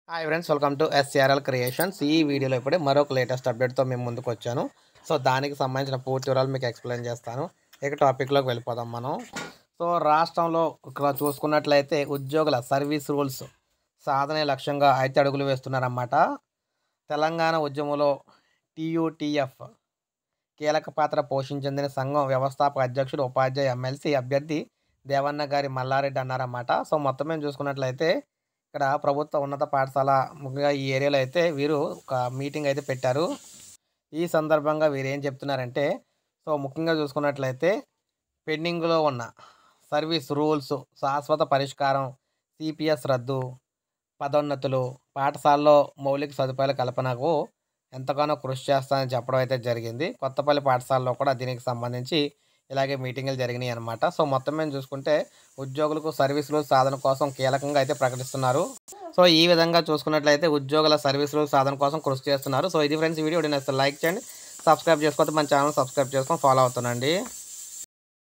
hi friends welcome to SRL creations ఈ వీడియోలో ఇప్పుడే మరొక లేటెస్ట్ అప్డేట్తో మేము ముందుకు వచ్చాను సో దానికి సంబంధించిన పూర్తి వివరాలు మీకు ఎక్స్ప్లెయిన్ చేస్తాను ఇక టాపిక్లోకి వెళ్ళిపోదాం మనం సో రాష్ట్రంలో ఇక్కడ చూసుకున్నట్లయితే ఉద్యోగుల సర్వీస్ రూల్స్ సాధనే లక్ష్యంగా ఐదు అడుగులు వేస్తున్నారన్నమాట తెలంగాణ ఉద్యమంలో టీయూటీఎఫ్ కీలక పాత్ర పోషించిందని సంఘం వ్యవస్థాపక అధ్యక్షుడు ఉపాధ్యాయ ఎమ్మెల్సీ అభ్యర్థి దేవన్న గారి మల్లారెడ్డి అన్నారన్నమాట సో మొత్తం మేము చూసుకున్నట్లయితే ఇక్కడ ప్రభుత్వ ఉన్నత పాఠశాల ముఖ్యంగా ఈ ఏరియాలో అయితే వీరు ఒక మీటింగ్ అయితే పెట్టారు ఈ సందర్భంగా వీరు ఏం చెప్తున్నారంటే సో ముఖ్యంగా చూసుకున్నట్లయితే పెండింగ్లో ఉన్న సర్వీస్ రూల్స్ శాశ్వత పరిష్కారం సిపిఎస్ రద్దు పదోన్నతులు పాఠశాలలో మౌలిక సదుపాయాల కల్పనకు ఎంతగానో కృషి చేస్తానని చెప్పడం అయితే జరిగింది కొత్తపల్లి పాఠశాలలో కూడా దీనికి సంబంధించి ఇలాగే మీటింగులు జరిగినాయి అనమాట సో మొత్తం మేము చూసుకుంటే ఉద్యోగులకు సర్వీసులు సాధన కోసం కీలకంగా అయితే ప్రకటిస్తున్నారు సో ఈ విధంగా చూసుకున్నట్లయితే ఉద్యోగుల సర్వీసులు సాధన కోసం కృషి చేస్తున్నారు సో ఇది ఫ్రెండ్స్ వీడియో నచ్చితే లైక్ చేయండి సబ్స్క్రైబ్ చేసుకోవద్దు మన ఛానల్ సబ్స్క్రైబ్ చేసుకొని ఫాలో అవుతానండి